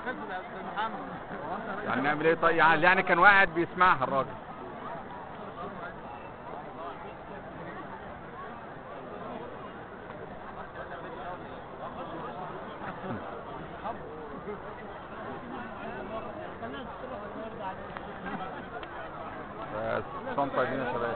خلف يا استاذ محمد يعني نعمل ايه طيب يعني يعني كان قاعد بيسمعها الراجل بس صنطة دي يا شباب